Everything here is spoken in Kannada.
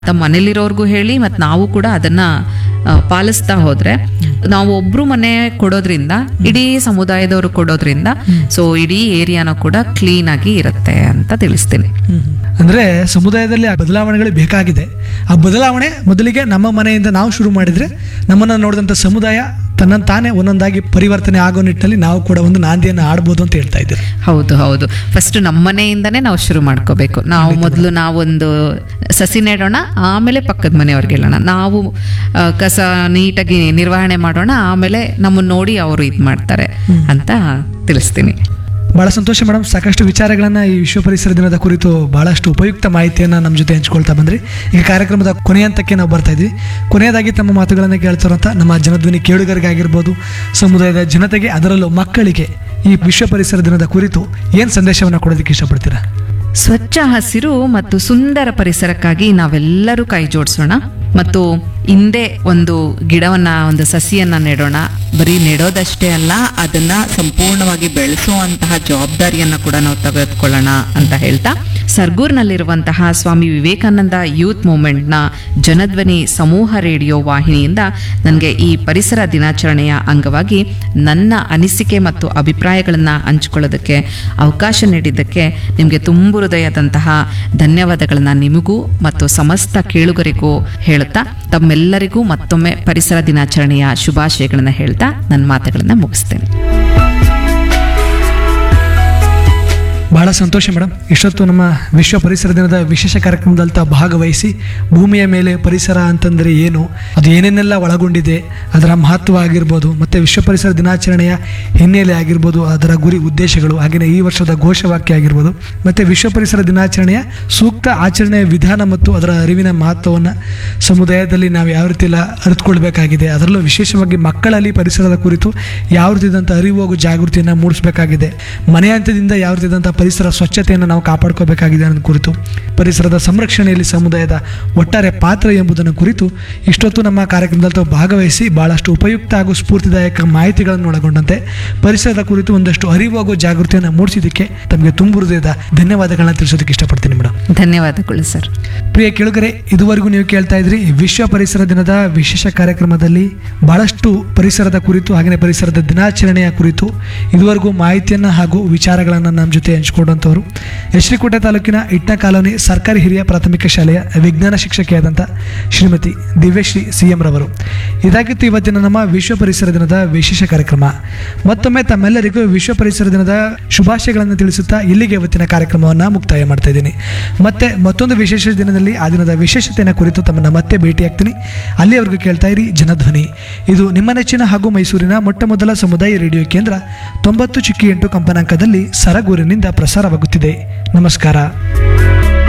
ತಮ್ಮ ಮನೇಲಿರೋರ್ಗೂ ಹೇಳಿ ಮತ್ತು ನಾವು ಕೂಡ ಅದನ್ನ ಆ, ಪಾಲಿಸ್ತಾ ಹೋದ್ರೆ ನಾವು ಒಬ್ರು ಮನೆ ಕೊಡೋದ್ರಿಂದ ಇಡೀ ಸಮುದಾಯದವರು ಕೊಡೋದ್ರಿಂದ ಸೊ ಇಡೀ ಏರಿಯಾನ ಕೂಡ ಕ್ಲೀನ್ ಆಗಿ ಇರುತ್ತೆ ಅಂತ ತಿಳಿಸ್ತೀನಿ ಅಂದ್ರೆ ಸಮುದಾಯದಲ್ಲಿ ಆ ಬದಲಾವಣೆಗಳು ಬೇಕಾಗಿದೆ ಆ ಬದಲಾವಣೆ ಮೊದಲಿಗೆ ನಮ್ಮ ಮನೆಯಿಂದ ನಾವು ಶುರು ಮಾಡಿದ್ರೆ ನಮ್ಮನ್ನು ನೋಡಿದಂಥ ಸಮುದಾಯ ತನ್ನನ್ನು ತಾನೇ ಒಂದೊಂದಾಗಿ ಪರಿವರ್ತನೆ ಆಗೋ ನಿಟ್ಟಿನಲ್ಲಿ ನಾವು ಕೂಡ ಒಂದು ನಾಂದಿಯನ್ನು ಆಡ್ಬೋದು ಅಂತ ಹೇಳ್ತಾ ಇದ್ದೀರಿ ಹೌದು ಹೌದು ಫಸ್ಟ್ ನಮ್ಮನೆಯಿಂದನೇ ನಾವು ಶುರು ಮಾಡ್ಕೋಬೇಕು ನಾವು ಮೊದಲು ನಾವೊಂದು ಸಸಿ ನೆಡೋಣ ಆಮೇಲೆ ಪಕ್ಕದ ಮನೆಯವ್ರಿಗೆ ಹೇಳೋಣ ನಾವು ಆ, ಕಸ ನೀಟಾಗಿ ನಿರ್ವಹಣೆ ಮಾಡೋಣ ಆಮೇಲೆ ನಮ್ಮನ್ನ ನೋಡಿ ಅವರು ಇದು ಮಾಡ್ತಾರೆ ಅಂತ ತಿಳಿಸ್ತೀನಿ ಬಹಳ ಸಂತೋಷ ಮೇಡಮ್ ಸಾಕಷ್ಟು ವಿಚಾರಗಳನ್ನು ಈ ವಿಶ್ವ ಪರಿಸರ ದಿನದ ಕುರಿತು ಬಹಳಷ್ಟು ಉಪಯುಕ್ತ ಮಾಹಿತಿಯನ್ನು ನಮ್ಮ ಜೊತೆ ಹಂಚ್ಕೊಳ್ತಾ ಬಂದ್ರಿ ಈಗ ಕಾರ್ಯಕ್ರಮದ ಕೊನೆಯ ಹಂತಕ್ಕೆ ನಾವು ಬರ್ತಾ ಇದ್ವಿ ಕೊನೆಯದಾಗಿ ತಮ್ಮ ಮಾತುಗಳನ್ನು ಕೇಳ್ತಿರೋಂಥ ನಮ್ಮ ಜನಧ್ವನಿ ಕೇಳುಗರಿಗಾಗಿರ್ಬೋದು ಸಮುದಾಯದ ಜನತೆಗೆ ಅದರಲ್ಲೂ ಮಕ್ಕಳಿಗೆ ಈ ವಿಶ್ವ ಪರಿಸರ ದಿನದ ಕುರಿತು ಏನು ಸಂದೇಶವನ್ನು ಕೊಡೋದಕ್ಕೆ ಇಷ್ಟಪಡ್ತೀರಾ ಸ್ವಚ್ಛ ಹಸಿರು ಮತ್ತು ಸುಂದರ ಪರಿಸರಕ್ಕಾಗಿ ನಾವೆಲ್ಲರೂ ಕೈ ಜೋಡಿಸೋಣ ಮತ್ತು ಹಿಂದೆ ಒಂದು ಗಿಡವನ್ನ ಒಂದು ಸಸಿಯನ್ನ ನೆಡೋಣ ಬರೀ ನೆಡೋದಷ್ಟೇ ಅಲ್ಲ ಅದನ್ನ ಸಂಪೂರ್ಣವಾಗಿ ಬೆಳೆಸುವಂತಹ ಜವಾಬ್ದಾರಿಯನ್ನ ಕೂಡ ನಾವು ತೆಗೆದುಕೊಳ್ಳೋಣ ಅಂತ ಹೇಳ್ತಾ ಸರ್ಗೂರ್ನಲ್ಲಿರುವಂತಹ ಸ್ವಾಮಿ ವಿವೇಕಾನಂದ ಯೂತ್ ಮೂವ್ಮೆಂಟ್ನ ಜನಧ್ವನಿ ಸಮೂಹ ರೇಡಿಯೋ ವಾಹಿನಿಯಿಂದ ನನಗೆ ಈ ಪರಿಸರ ದಿನಾಚರಣೆಯ ಅಂಗವಾಗಿ ನನ್ನ ಅನಿಸಿಕೆ ಮತ್ತು ಅಭಿಪ್ರಾಯಗಳನ್ನು ಹಂಚಿಕೊಳ್ಳೋದಕ್ಕೆ ಅವಕಾಶ ನೀಡಿದ್ದಕ್ಕೆ ನಿಮಗೆ ತುಂಬು ಹೃದಯದಂತಹ ಧನ್ಯವಾದಗಳನ್ನ ನಿಮಗೂ ಮತ್ತು ಸಮಸ್ತ ಕೇಳುಗರಿಗೂ ಹೇಳುತ್ತಾ ತಮ್ಮೆಲ್ಲರಿಗೂ ಮತ್ತೊಮ್ಮೆ ಪರಿಸರ ದಿನಾಚರಣೆಯ ಶುಭಾಶಯಗಳನ್ನು ಹೇಳ್ತಾ ನನ್ನ ಮಾತುಗಳನ್ನು ಮುಗಿಸ್ತೇನೆ ಬಹಳ ಸಂತೋಷ ಮೇಡಮ್ ಇಷ್ಟೊತ್ತು ನಮ್ಮ ವಿಶ್ವ ಪರಿಸರ ದಿನದ ವಿಶೇಷ ಕಾರ್ಯಕ್ರಮದಲ್ಲಿ ತಾವು ಭಾಗವಹಿಸಿ ಭೂಮಿಯ ಮೇಲೆ ಪರಿಸರ ಅಂತಂದರೆ ಏನು ಅದು ಏನೇನೆಲ್ಲ ಒಳಗೊಂಡಿದೆ ಅದರ ಮಹತ್ವ ಆಗಿರ್ಬೋದು ಮತ್ತು ವಿಶ್ವ ಪರಿಸರ ದಿನಾಚರಣೆಯ ಹಿನ್ನೆಲೆ ಆಗಿರ್ಬೋದು ಅದರ ಗುರಿ ಉದ್ದೇಶಗಳು ಹಾಗೆಯೇ ಈ ವರ್ಷದ ಘೋಷವಾಕ್ಯ ಆಗಿರ್ಬೋದು ಮತ್ತು ವಿಶ್ವ ಪರಿಸರ ದಿನಾಚರಣೆಯ ಸೂಕ್ತ ಆಚರಣೆಯ ವಿಧಾನ ಮತ್ತು ಅದರ ಅರಿವಿನ ಮಹತ್ವವನ್ನು ಸಮುದಾಯದಲ್ಲಿ ನಾವು ಯಾವ ರೀತಿ ಎಲ್ಲ ಅರಿತುಕೊಳ್ಬೇಕಾಗಿದೆ ಅದರಲ್ಲೂ ವಿಶೇಷವಾಗಿ ಮಕ್ಕಳಲ್ಲಿ ಪರಿಸರದ ಕುರಿತು ಯಾವ ರೀತಿಯಾದಂಥ ಅರಿವು ಹಾಗೂ ಜಾಗೃತಿಯನ್ನು ಮೂಡಿಸಬೇಕಾಗಿದೆ ಮನೆ ಹಂತದಿಂದ ಯಾವ ರೀತಿಯಾದಂಥ ಪರಿಸರ ಸ್ವಚ್ಛತೆಯನ್ನು ನಾವು ಕಾಪಾಡ್ಕೋಬೇಕಾಗಿದೆ ಅನ್ನೋದು ಕುರಿತು ಪರಿಸರದ ಸಂರಕ್ಷಣೆಯಲ್ಲಿ ಸಮುದಾಯದ ಒಟ್ಟಾರೆ ಪಾತ್ರ ಎಂಬುದನ್ನು ಕುರಿತು ಇಷ್ಟೊತ್ತು ನಮ್ಮ ಕಾರ್ಯಕ್ರಮದಲ್ಲಿ ತಾವು ಭಾಗವಹಿಸಿ ಬಹಳಷ್ಟು ಉಪಯುಕ್ತ ಹಾಗೂ ಸ್ಫೂರ್ತಿದಾಯಕ ಮಾಹಿತಿಗಳನ್ನು ಒಳಗೊಂಡಂತೆ ಪರಿಸರದ ಕುರಿತು ಒಂದಷ್ಟು ಅರಿವು ಹಾಗೂ ಜಾಗೃತಿಯನ್ನು ಮೂಡಿಸಿದ್ದಕ್ಕೆ ತಮಗೆ ತುಂಬ ಹೃದಯದ ಧನ್ಯವಾದಗಳನ್ನ ತಿಳಿಸೋದಕ್ಕೆ ಇಷ್ಟಪಡ್ತೀನಿ ಮೇಡಮ್ ಧನ್ಯವಾದಗಳು ಸರ್ ಪ್ರಿಯ ಕೇಳುಗರೆ ಇದುವರೆಗೂ ನೀವು ಕೇಳ್ತಾ ಇದ್ರಿ ವಿಶ್ವ ಪರಿಸರ ದಿನದ ವಿಶೇಷ ಕಾರ್ಯಕ್ರಮದಲ್ಲಿ ಬಹಳಷ್ಟು ಪರಿಸರದ ಕುರಿತು ಹಾಗೆಯೇ ಪರಿಸರದ ದಿನಾಚರಣೆಯ ಕುರಿತು ಇದುವರೆಗೂ ಮಾಹಿತಿಯನ್ನು ಹಾಗೂ ವಿಚಾರಗಳನ್ನು ನಮ್ಮ ಜೊತೆ ಹಂಚಿಕೊಂಡಂಥವರು ಯಶ್ರೀಕೋಟೆ ತಾಲೂಕಿನ ಇಟ್ಟ ಕಾಲೋನಿ ಸರ್ಕಾರಿ ಹಿರಿಯ ಪ್ರಾಥಮಿಕ ಶಾಲೆಯ ವಿಜ್ಞಾನ ಶಿಕ್ಷಕಿಯಾದಂಥ ಶ್ರೀಮತಿ ದಿವ್ಯಶ್ರೀ ಸಿ ಎಂ ರವರು ಇದಾಗಿತ್ತು ಇವತ್ತಿನ ನಮ್ಮ ವಿಶ್ವ ಪರಿಸರ ದಿನದ ವಿಶೇಷ ಕಾರ್ಯಕ್ರಮ ಮತ್ತೊಮ್ಮೆ ತಮ್ಮೆಲ್ಲರಿಗೂ ವಿಶ್ವ ಪರಿಸರ ದಿನದ ಶುಭಾಶಯಗಳನ್ನು ತಿಳಿಸುತ್ತಾ ಇಲ್ಲಿಗೆ ಇವತ್ತಿನ ಕಾರ್ಯಕ್ರಮವನ್ನು ಮುಕ್ತಾಯ ಮಾಡ್ತಾ ಇದ್ದೀನಿ ಮತ್ತೆ ಮತ್ತೊಂದು ವಿಶೇಷ ದಿನದಲ್ಲಿ ಆ ದಿನದ ವಿಶೇಷತೆಯನ್ನು ಕುರಿತು ತಮ್ಮನ್ನು ಮತ್ತೆ ಭೇಟಿಯಾಗ್ತೀನಿ ಅಲ್ಲಿಯವರೆಗೂ ಕೇಳ್ತಾ ಇರಿ ಜನಧ್ವನಿ ಇದು ನಿಮ್ಮ ನೆಚ್ಚಿನ ಹಾಗೂ ಮೈಸೂರಿನ ಮೊಟ್ಟ ಮೊದಲ ಸಮುದಾಯ ರೇಡಿಯೋ ಕೇಂದ್ರ ತೊಂಬತ್ತು ಚಿಕ್ಕಿ ಎಂಟು ಕಂಪನಾಂಕದಲ್ಲಿ ಸರಗೂರಿನಿಂದ ಪ್ರಸಾರವಾಗುತ್ತಿದೆ ನಮಸ್ಕಾರ